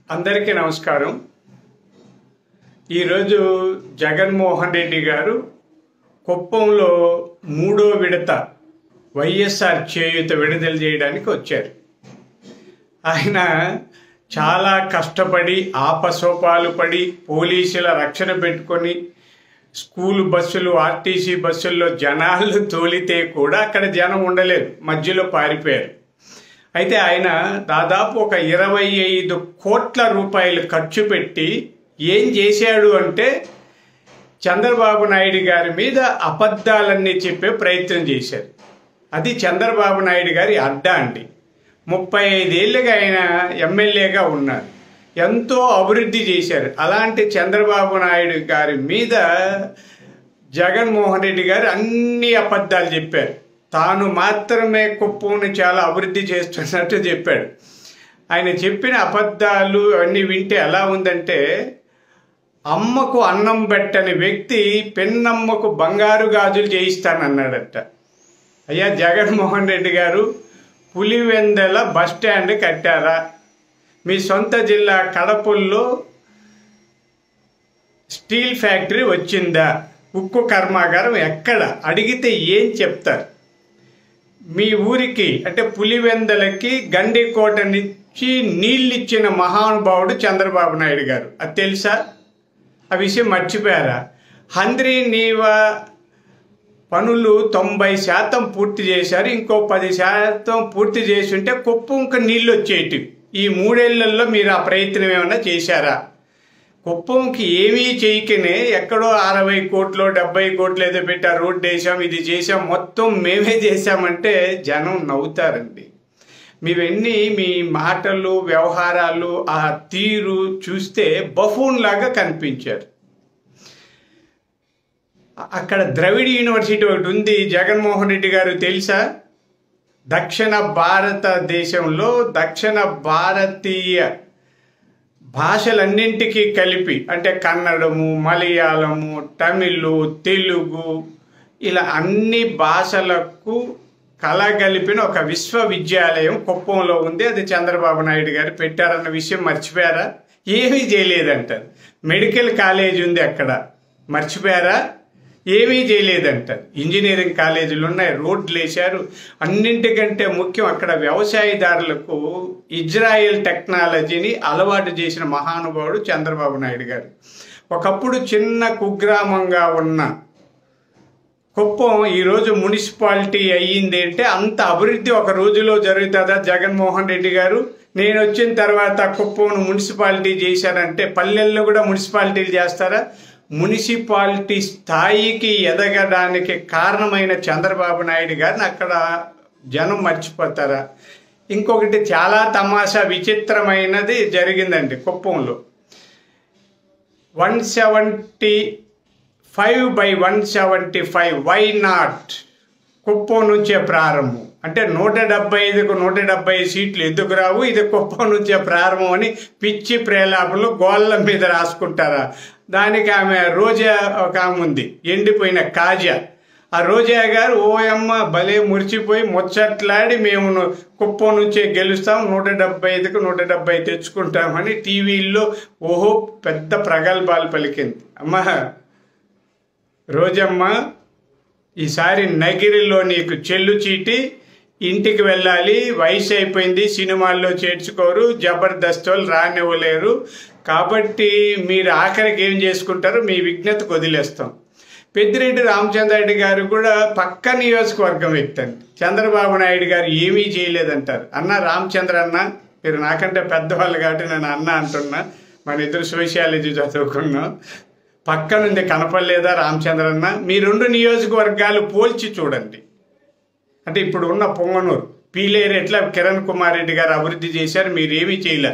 అందరికీ నమస్కారం ఈరోజు జగన్మోహన్ రెడ్డి గారు కుప్పంలో మూడో విడత వైఎస్ఆర్ చేయూత విడుదల చేయడానికి వచ్చారు ఆయన చాలా కష్టపడి ఆపసోపాలు పడి పోలీసుల రక్షణ పెట్టుకొని స్కూల్ బస్సులు ఆర్టీసీ బస్సుల్లో జనాలు తోలితే కూడా అక్కడ జనం ఉండలేదు మధ్యలో పారిపోయారు అయితే ఆయన దాదాపు ఒక ఇరవై ఐదు కోట్ల రూపాయలు ఖర్చు పెట్టి ఏం చేశాడు అంటే చంద్రబాబు నాయుడు గారి మీద అబద్ధాలన్నీ చెప్పే ప్రయత్నం చేశారు అది చంద్రబాబు నాయుడు గారి అడ్డా అండి ముప్పై ఐదేళ్ళుగా ఆయన ఎమ్మెల్యేగా ఉన్నారు ఎంతో అభివృద్ధి చేశారు అలాంటి చంద్రబాబు నాయుడు గారి మీద జగన్మోహన్ రెడ్డి గారు అన్ని అబద్ధాలు చెప్పారు తాను మాత్రమే కుప్పంని చాలా అభివృద్ధి చేస్తున్నట్టు చెప్పాడు ఆయన చెప్పిన అబద్ధాలు అన్నీ వింటే ఎలా ఉందంటే అమ్మకు అన్నం పెట్టని వ్యక్తి పెన్నమ్మకు బంగారు గాజులు చేయిస్తానన్నాడట అయ్యా జగన్మోహన్ రెడ్డి గారు పులివెందల బస్ స్టాండ్ కట్టారా మీ సొంత జిల్లా కడపల్లో స్టీల్ ఫ్యాక్టరీ వచ్చిందా ఉక్కు కర్మాగారం ఎక్కడ అడిగితే ఏం చెప్తారు మీ ఊరికి అంటే పులివెందలకి గండికోట నుంచి నీళ్ళిచ్చిన మహానుభావుడు చంద్రబాబు నాయుడు గారు అది తెలుసా ఆ విషయం మర్చిపోయారా హంద్రీ నీవా పనులు తొంభై శాతం పూర్తి చేశారు ఇంకో పది శాతం పూర్తి చేసి ఉంటే కుప్పం ఇంకా నీళ్ళు వచ్చేటివి ఈ మూడేళ్లలో మీరు ఆ ప్రయత్నం ఏమైనా చేశారా కుప్పంకి ఏమీ చేయకనే ఎక్కడో అరవై కోట్లు డెబ్బై కోట్లు ఏదో పెట్టి ఆ రోడ్డు వేసాం ఇది చేసాం మొత్తం మేమే చేసామంటే జనం నవ్వుతారండి మీవన్నీ మీ మాటలు వ్యవహారాలు ఆ తీరు చూస్తే బఫూన్ లాగా కనిపించారు అక్కడ ద్రవిడ యూనివర్సిటీ ఒకటి ఉంది జగన్మోహన్ రెడ్డి గారు తెలుసా దక్షిణ భారతదేశంలో దక్షిణ భారతీయ భాషలన్నింటికీ కలిపి అంటే కన్నడము మలయాళము తమిళ్ తెలుగు ఇలా అన్ని భాషలకు కలగలిపిన ఒక విశ్వవిద్యాలయం కుప్పంలో ఉంది అది చంద్రబాబు నాయుడు గారు పెట్టారన్న విషయం మర్చిపోయారా ఏమీ చేయలేదంటారు మెడికల్ కాలేజ్ ఉంది అక్కడ మర్చిపోయారా ఏమీ చేయలేదంటారు ఇంజనీరింగ్ కాలేజీలు ఉన్నాయి రోడ్లు వేశారు అన్నింటికంటే ముఖ్యం అక్కడ వ్యవసాయదారులకు ఇజ్రాయెల్ టెక్నాలజీని అలవాటు చేసిన మహానుభావుడు చంద్రబాబు నాయుడు గారు ఒకప్పుడు చిన్న కుగ్రామంగా ఉన్న కుప్పం ఈరోజు మున్సిపాలిటీ అయ్యింది అంటే అంత అభివృద్ధి ఒక రోజులో జరుగుతుందా జగన్మోహన్ రెడ్డి గారు నేను వచ్చిన తర్వాత కుప్పం మున్సిపాలిటీ చేశారంటే పల్లెల్లో కూడా మున్సిపాలిటీలు చేస్తారా మున్సిపాలిటీ స్థాయికి ఎదగడానికి కారణమైన చంద్రబాబు నాయుడు గారిని అక్కడ జనం మర్చిపోతారా ఇంకొకటి చాలా తమాషా విచిత్రమైనది జరిగిందండి కుప్పంలో one seventy five by one seventy five why not Kuppam నుంచే ప్రారంభం అంటే నూట డెబ్బై ఐదుకు నూట డెబ్బై సీట్లు ఎందుకు రావు ఇది కుప్పం నుంచే ప్రారంభం అని పిచ్చి ప్రేలాపలు గోళ్ళ మీద రాసుకుంటారా దానికి ఆమె రోజా ఒక ఆమె ఉంది ఎండిపోయిన కాజా ఆ రోజా గారు ఓయమ్మ భలే మురిచిపోయి ముచ్చట్లాడి మేము కుప్పం నుంచే గెలుస్తాం నూట డెబ్బై ఐదుకు నూట డెబ్బై తెచ్చుకుంటామని టీవీల్లో ఓహో పెద్ద ప్రగల్భాలు పలికింది అమ్మ రోజమ్మ ఈసారి నగిరిలో నీకు చెల్లు చీటి ఇంటికి వెళ్ళాలి వయసు అయిపోయింది సినిమాల్లో చేర్చుకోరు జబర్దస్త్ వాళ్ళు రానివ్వలేరు కాబట్టి మీరు ఆఖరికి ఏం చేసుకుంటారో మీ విజ్ఞతకు వదిలేస్తాం పెద్దిరెడ్డి రామచంద్రారెడ్డి గారు కూడా పక్క నియోజకవర్గం వ్యక్తి అండి చంద్రబాబు నాయుడు గారు ఏమీ చేయలేదంటారు అన్న రామచంద్ర అన్న మీరు నాకంటే పెద్దవాళ్ళు కాబట్టి నేను అన్న అంటున్నా మన ఇద్దరు సోషియాలజీ చదువుకున్నాం పక్కనుంది కనపడలేదా రామచంద్రన్న మీ రెండు నియోజకవర్గాలు పోల్చి చూడండి అంటే ఇప్పుడు ఉన్న పొంగనూరు పీలేరు ఎట్లా కిరణ్ కుమార్ రెడ్డి గారు అభివృద్ధి చేశారు మీరేమీ చేయలే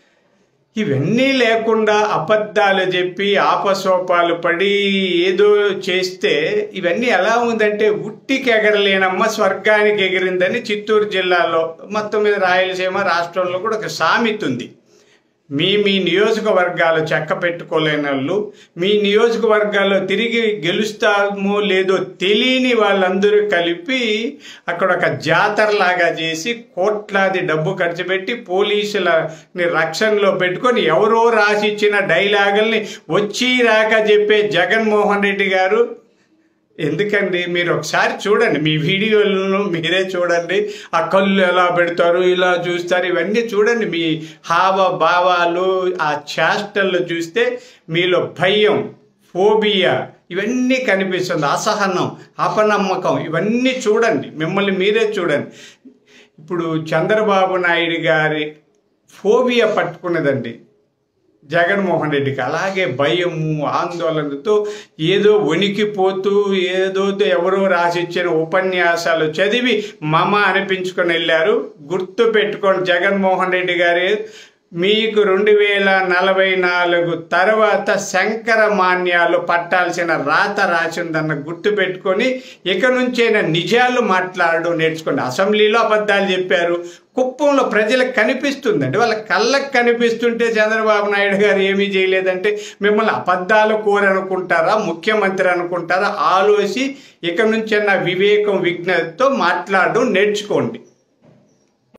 ఇవన్నీ లేకుండా అబద్ధాలు చెప్పి ఆపసోపాలు పడి ఏదో చేస్తే ఇవన్నీ ఎలా ఉందంటే ఉట్టికి ఎగరలేనమ్మ స్వర్గానికి ఎగిరిందని చిత్తూరు జిల్లాలో మొత్తం మీద రాయలసీమ రాష్ట్రంలో కూడా ఒక సామెత ఉంది మీ మీ నియోజకవర్గాలు చెక్క పెట్టుకోలేని వాళ్ళు మీ నియోజకవర్గాల్లో తిరిగి గెలుస్తామో లేదో తెలియని వాళ్ళందరూ కలిపి అక్కడ ఒక జాతరలాగా చేసి కోట్లాది డబ్బు ఖర్చు పెట్టి పోలీసులని రక్షణలో పెట్టుకొని ఎవరో రాసిచ్చిన డైలాగుల్ని వచ్చి రాక చెప్పే జగన్మోహన్ రెడ్డి గారు ఎందుకండి మీరు ఒకసారి చూడండి మీ వీడియోలను మీరే చూడండి ఆ కళ్ళు ఎలా పెడతారు ఇలా చూస్తారు ఇవన్నీ చూడండి మీ హావ భావాలు ఆ చేష్టలు చూస్తే మీలో భయం ఫోబియా ఇవన్నీ కనిపిస్తుంది అసహనం అపనమ్మకం ఇవన్నీ చూడండి మిమ్మల్ని మీరే చూడండి ఇప్పుడు చంద్రబాబు నాయుడు గారి ఫోబియా పట్టుకున్నదండి జగన్మోహన్ రెడ్డికి అలాగే భయము ఆందోళనతో ఏదో వణికిపోతూ ఏదో ఎవరో రాసిచ్చిన ఉపన్యాసాలు చదివి మమ అనిపించుకొని వెళ్ళారు గుర్తు పెట్టుకోండి జగన్మోహన్ రెడ్డి గారి మీకు రెండు వేల నలభై నాలుగు తర్వాత శంకర మాన్యాలు పట్టాల్సిన రాత రాసిందన్న గుర్తు పెట్టుకొని ఇక నుంచైనా నిజాలు మాట్లాడడం నేర్చుకోండి అసెంబ్లీలో అబద్ధాలు చెప్పారు కుప్పంలో ప్రజలకు కనిపిస్తుందండి వాళ్ళ కళ్ళకు కనిపిస్తుంటే చంద్రబాబు నాయుడు గారు ఏమీ చేయలేదంటే మిమ్మల్ని అబద్ధాలు కోరనుకుంటారా ముఖ్యమంత్రి అనుకుంటారా ఆలోచి ఇక నుంచైనా వివేకం విజ్ఞతతో మాట్లాడడం నేర్చుకోండి